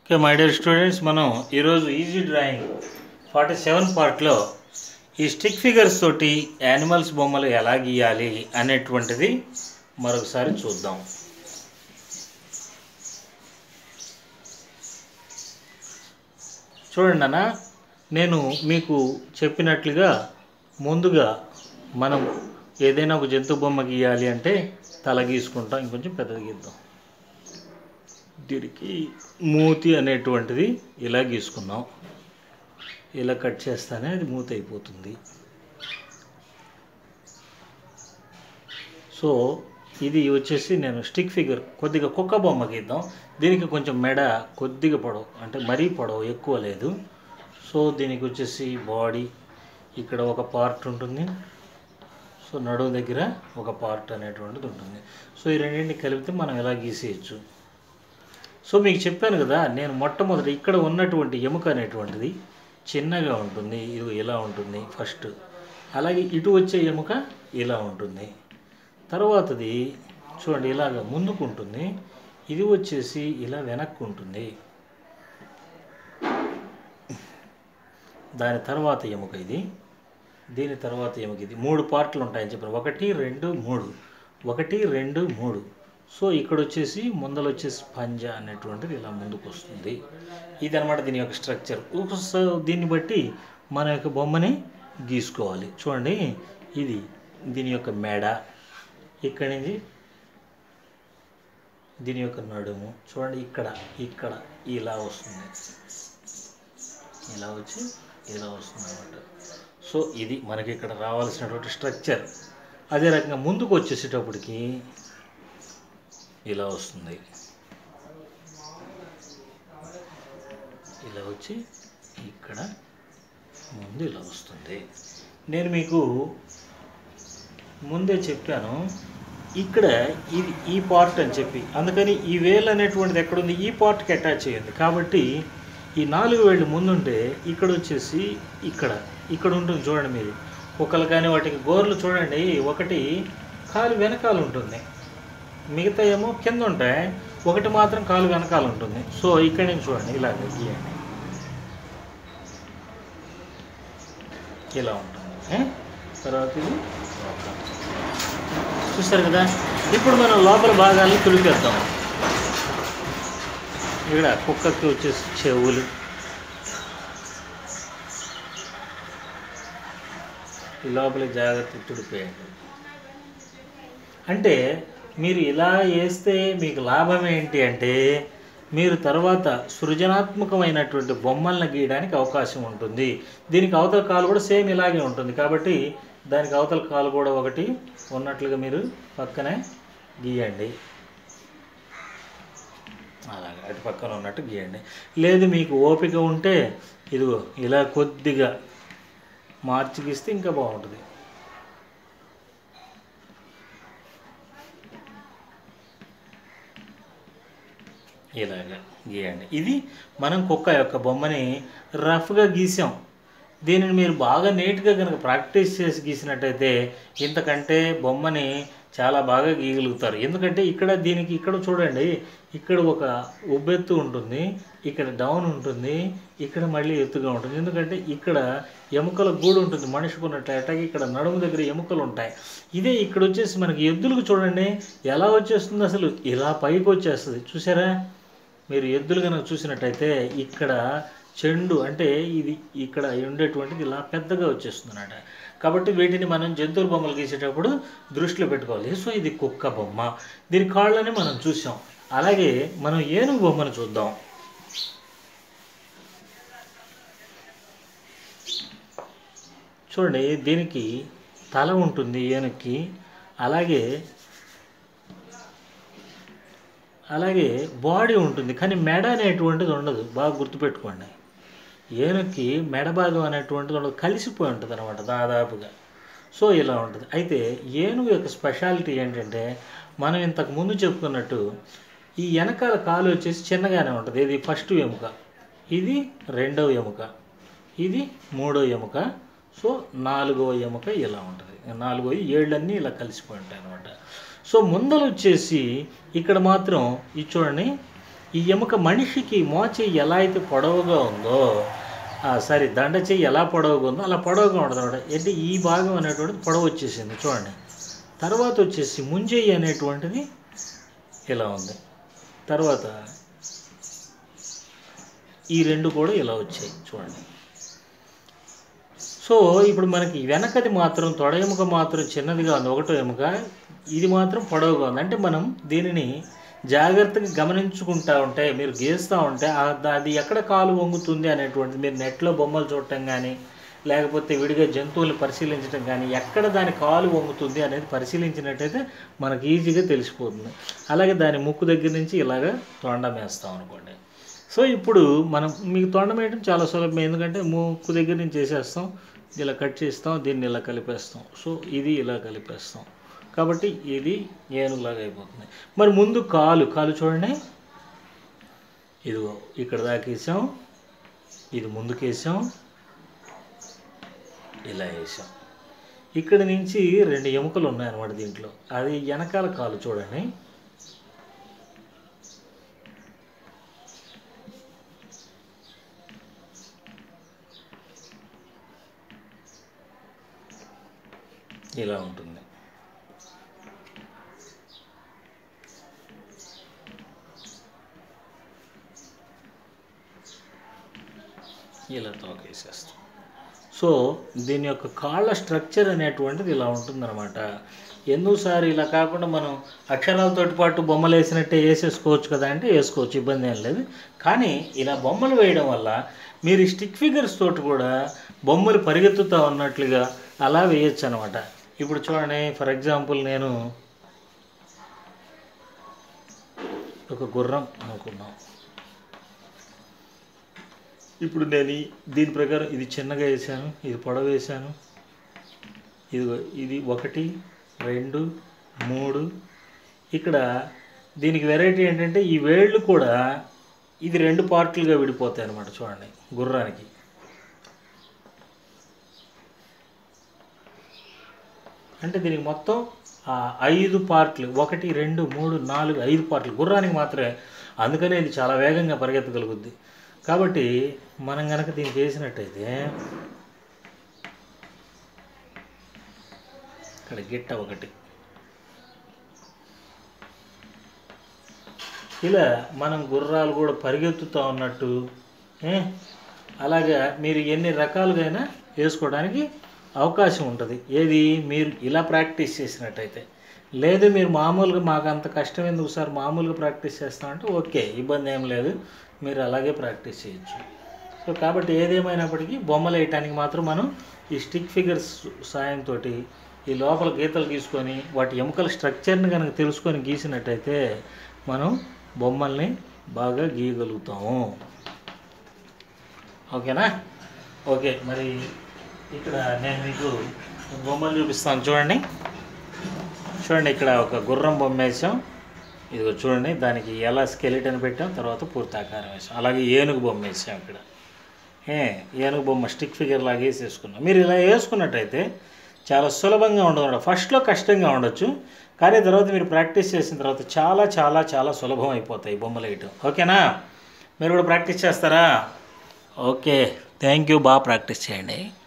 Okay my dear students మనం ఈరోజు easy drawing forty seven పార్ట్లో ఈ స్టిక్ ఫిగర్స్ తోటి యానిమల్స్ బొమ్మలు ఎలా గీయాలి అనేటువంటిది మరొకసారి చూద్దాం చూడండి అన్న నేను మీకు చెప్పినట్లుగా ముందుగా మనం ఏదైనా ఒక జంతు బొమ్మ గీయాలి అంటే తల గీసుకుంటాం ఇంకొంచెం పెద్దది గీద్దాం దీనికి మూతి అనేటువంటిది ఇలా గీసుకున్నాం ఇలా కట్ చేస్తానే అది మూతి అయిపోతుంది సో ఇది వచ్చేసి నేను స్టిక్ ఫిగర్ కొద్దిగా కుక్క బొమ్మ గీద్దాం దీనికి కొంచెం మెడ కొద్దిగా పొడవు అంటే మరీ పొడవు ఎక్కువ లేదు సో దీనికి వచ్చేసి బాడీ ఇక్కడ ఒక పార్ట్ ఉంటుంది సో నడుము దగ్గర ఒక పార్ట్ అనేటువంటిది ఉంటుంది సో ఈ రెండింటిని కలిపితే మనం ఎలా గీసేయచ్చు సో మీకు చెప్పాను కదా నేను మొట్టమొదటి ఇక్కడ ఉన్నటువంటి ఎముక అనేటువంటిది చిన్నగా ఉంటుంది ఇది ఇలా ఉంటుంది ఫస్ట్ అలాగే ఇటు వచ్చే ఎముక ఇలా ఉంటుంది తర్వాతది చూడండి ఇలాగ ముందుకు ఉంటుంది ఇది వచ్చేసి ఇలా వెనక్కు ఉంటుంది దాని తర్వాత ఎముక ఇది దీని తర్వాత ఎముక ఇది మూడు పార్ట్లు ఉంటాయని చెప్పారు ఒకటి రెండు మూడు ఒకటి రెండు మూడు సో ఇక్కడ వచ్చేసి ముందలు వచ్చేసి పంజా అనేటువంటిది ఇలా ముందుకు వస్తుంది ఇది అనమాట దీని యొక్క స్ట్రక్చర్ సో దీన్ని బట్టి మన యొక్క బొమ్మని గీసుకోవాలి చూడండి ఇది దీని యొక్క మెడ ఇక్కడి నుంచి దీని యొక్క నడుము చూడండి ఇక్కడ ఇక్కడ ఇలా వస్తుంది ఇలా వచ్చి ఇలా వస్తుంది అనమాట సో ఇది మనకి ఇక్కడ రావాల్సినటువంటి స్ట్రక్చర్ అదే రకంగా ముందుకు వచ్చేసేటప్పటికి ఇలా వస్తుంది ఇలా వచ్చి ఇక్కడ ముందు ఇలా వస్తుంది నేను మీకు ముందే చెప్పాను ఇక్కడ ఇది ఈ పార్ట్ అని చెప్పి అందుకని ఈ వేలు అనేటువంటిది ఎక్కడుంది ఈ పార్ట్కి అటాచ్ అయ్యింది కాబట్టి ఈ నాలుగు వేళ్ళు ముందుంటే ఇక్కడ వచ్చేసి ఇక్కడ ఇక్కడ ఉంటుంది చూడండి మీరు ఒకళ్ళు కానీ వాటికి గోర్లు చూడండి ఒకటి కాలు వెనకాల ఉంటుంది మిగతా ఏమో కింద ఉంటాయి ఒకటి మాత్రం కాలు వెనకాల ఉంటుంది సో ఇక్కడ నుంచి చూడండి ఇలాగ గీయండి ఇలా ఉంటుంది ఏ? తర్వాత ఇది ఒక. చూస్తారు కదా ఇప్పుడు మనం లోపల భాగాలను తులిపేద్దాం ఇక్కడ కుక్కకి వచ్చేసి చెవులు ఈ లోపల జాగ్రత్త తుడిపేయండి అంటే మీరు ఇలా వేస్తే మీకు లాభం ఏంటి అంటే మీరు తర్వాత సృజనాత్మకమైనటువంటి బొమ్మలను గీయడానికి అవకాశం ఉంటుంది దీనికి అవతల కాలు కూడా సేమ్ ఇలాగే ఉంటుంది కాబట్టి దానికి అవతల కాలు కూడా ఒకటి ఉన్నట్లుగా మీరు పక్కనే గీయండి అలాగే అటు పక్కన ఉన్నట్టు గీయండి లేదు మీకు ఓపిక ఉంటే ఇదిగో ఇలా కొద్దిగా మార్చి గీస్తే ఇంకా బాగుంటుంది ఇలాగా గీయండి ఇది మనం కుక్క యొక్క బొమ్మని రఫ్గా గీసాం దీనిని మీరు బాగా నీట్గా కనుక ప్రాక్టీస్ చేసి గీసినట్టయితే ఇంతకంటే బొమ్మని చాలా బాగా గీయగలుగుతారు ఎందుకంటే ఇక్కడ దీనికి ఇక్కడ చూడండి ఇక్కడ ఒక ఉబ్బెత్తు ఉంటుంది ఇక్కడ డౌన్ ఉంటుంది ఇక్కడ మళ్ళీ ఎత్తుగా ఉంటుంది ఎందుకంటే ఇక్కడ ఎముకల గూడు ఉంటుంది మనిషికి ఉన్నట్టు అట్లాగే ఇక్కడ నడుము దగ్గర ఎముకలు ఉంటాయి ఇదే ఇక్కడ వచ్చేసి మనకి ఎద్దులకు చూడండి ఎలా వచ్చేస్తుంది అసలు ఇలా పైకి వచ్చేస్తుంది చూసారా మీరు ఎద్దులు కనుక చూసినట్టయితే ఇక్కడ చెండు అంటే ఇది ఇక్కడ ఉండేటువంటిది ఇలా పెద్దగా వచ్చేస్తుంది అన్నమాట కాబట్టి వీటిని మనం జంతువుల బొమ్మలు గీసేటప్పుడు దృష్టిలో పెట్టుకోవాలి సో ఇది కుక్క బొమ్మ దీని కాళ్ళని మనం చూసాం అలాగే మనం ఏనుగు బొమ్మను చూద్దాం చూడండి దీనికి తల ఉంటుంది ఏనుగుకి అలాగే అలాగే బాడీ ఉంటుంది కానీ మెడ అనేటువంటిది ఉండదు బాగా గుర్తుపెట్టుకోండి ఏనుగుకి మెడ భాగం అనేటువంటిది ఉండదు కలిసిపోయి ఉంటుంది అనమాట దాదాపుగా సో ఇలా ఉంటుంది అయితే ఏనుగు యొక్క స్పెషాలిటీ ఏంటంటే మనం ఇంతకు ముందు చెప్పుకున్నట్టు ఈ వెనకాల కాలు వచ్చేసి చిన్నగానే ఉంటుంది ఇది ఫస్ట్ ఎముక ఇది రెండవ ఎముక ఇది మూడో ఎముక సో నాలుగవ ఎముక ఇలా ఉంటుంది నాలుగో ఏళ్ళన్నీ ఇలా కలిసిపోయి ఉంటాయి అనమాట సో ముందలు వచ్చేసి ఇక్కడ మాత్రం ఇది చూడండి ఈ ఎముక మనిషికి మోచెయ్యి ఎలా అయితే పొడవుగా ఉందో సారీ దండ చెయ్యి ఎలా పొడవుగా ఉందో అలా పొడవుగా ఉంటుంది అనమాట అంటే ఈ భాగం అనేటువంటిది పొడవు వచ్చేసింది చూడండి తర్వాత వచ్చేసి ముంజెయ్యి అనేటువంటిది ఇలా ఉంది తర్వాత ఈ రెండు కూడా ఇలా వచ్చాయి చూడండి సో ఇప్పుడు మనకి వెనకది మాత్రం తొడ ఎముక మాత్రం చిన్నదిగా ఉంది ఒకటో ఎముక ఇది మాత్రం పొడవుగా ఉంది అంటే మనం దీనిని జాగ్రత్తగా గమనించుకుంటా ఉంటే మీరు గీస్తూ ఉంటే ఆ- అది ఎక్కడ కాలు వంగుతుంది అనేటువంటిది మీరు నెట్లో బొమ్మలు చూడటం కానీ లేకపోతే విడిగా జంతువులు పరిశీలించడం కానీ ఎక్కడ దాని కాలు వంగుతుంది అనేది పరిశీలించినట్టయితే మనకు ఈజీగా తెలిసిపోతుంది అలాగే దాని ముక్కు దగ్గర నుంచి ఇలాగ తొండం వేస్తాం అనుకోండి సో ఇప్పుడు మనం మీకు తొండం వేయడం చాలా సులభం ఎందుకంటే ముక్కు దగ్గర నుంచి చేసేస్తాం ఇలా కట్ చేస్తాం దీన్ని ఇలా కలిపేస్తాం సో ఇది ఇలా కలిపేస్తాం కాబట్టి ఇది ఏనుగులాగా అయిపోతుంది మరి ముందు కాలు కాలు చూడండి ఇదిగో ఇక్కడ దాకా వేసాం ఇది ముందుకేసాం ఇలా వేసాం ఇక్కడ నుంచి రెండు ఎముకలు ఉన్నాయన్నమాట దీంట్లో అది వెనకాల కాలు చూడండి ఇలా ఉంటుంది ఇలా తోకేసేస్తాం సో దీని యొక్క కాళ్ళ స్ట్రక్చర్ అనేటువంటిది ఇలా ఉంటుందన్నమాట ఎందుకు సార్ ఇలా కాకుండా మనం అక్షరాలతో పాటు బొమ్మలు వేసినట్టే వేసేసుకోవచ్చు కదా అంటే వేసుకోవచ్చు ఇబ్బంది ఏం లేదు కానీ ఇలా బొమ్మలు వేయడం వల్ల మీరు ఈ స్టిక్ ఫిగర్స్ తోటి కూడా బొమ్మలు పరిగెత్తుతూ ఉన్నట్లుగా అలా వేయచ్చు అనమాట ఇప్పుడు చూడండి ఫర్ ఎగ్జాంపుల్ నేను ఒక గుర్రం అనుకున్నాం ఇప్పుడు నేను ఈ- దీని ప్రకారం ఇది చిన్నగా వేసాను ఇది పొడవు వేసాను ఇది ఇది ఒకటి రెండు మూడు ఇక్కడ దీనికి వెరైటీ ఏంటంటే ఈ వేళ్ళు కూడా ఇది రెండు పార్ట్లుగా విడిపోతాయి అన్నమాట చూడండి గుర్రానికి అంటే దీనికి మొత్తం ఆ, ఐదు పార్ట్లు ఒకటి రెండు మూడు నాలుగు ఐదు పార్ట్లు గుర్రానికి మాత్రమే అందుకనే ఇది చాలా వేగంగా పరిగెత్తగలుగుద్ది కాబట్టి మనం కనుక దీనికి వేసినట్టయితే ఇక్కడ గిట్ట ఒకటి ఇలా మనం గుర్రాలు కూడా పరిగెత్తుతూ ఉన్నట్టు ఏ? అలాగా మీరు ఎన్ని రకాలుగైనా వేసుకోవడానికి అవకాశం ఉంటుంది ఏది మీరు ఇలా ప్రాక్టీస్ చేసినట్టయితే లేదు మీరు మామూలుగా మాకు అంత కష్టం ఎందుకు సార్ మామూలుగా ప్రాక్టీస్ చేస్తామంటే ఓకే ఇబ్బంది ఏం లేదు మీరు అలాగే ప్రాక్టీస్ చేయొచ్చు సో కాబట్టి ఏదేమైనప్పటికీ బొమ్మలు వేయటానికి మాత్రం మనం ఈ స్టిక్ ఫిగర్స్ సాయంతో ఈ లోపల గీతలు గీసుకొని వాటి ఎముకల స్ట్రక్చర్ని కనుక తెలుసుకొని గీసినట్టయితే మనం బొమ్మల్ని బాగా గీయగలుగుతాము ఓకేనా ఓకే మరి ఇక్కడ నేను మీకు బొమ్మలు చూపిస్తాను చూడండి చూడండి ఇక్కడ ఒక గుర్రం బొమ్మ వేసాం ఇదిగో చూడండి దానికి ఎలా స్కెలిటన్ పెట్టాం తర్వాత పూర్తి ఆకారం వేసాం అలాగే ఏనుగు బొమ్మ వేసాం ఇక్కడ ఏ ఏనుగు బొమ్మ స్టిక్ ఫిగర్ లాగా వేసేసుకున్నాం మీరు ఇలా వేసుకున్నట్టయితే చాలా సులభంగా ఉండదు ఫస్ట్లో కష్టంగా ఉండొచ్చు కానీ తర్వాత మీరు ప్రాక్టీస్ చేసిన తర్వాత చాలా చాలా చాలా సులభం అయిపోతాయి బొమ్మలు వేయటం ఓకేనా మీరు కూడా ప్రాక్టీస్ చేస్తారా ఓకే థ్యాంక్ యూ బాగా ప్రాక్టీస్ చేయండి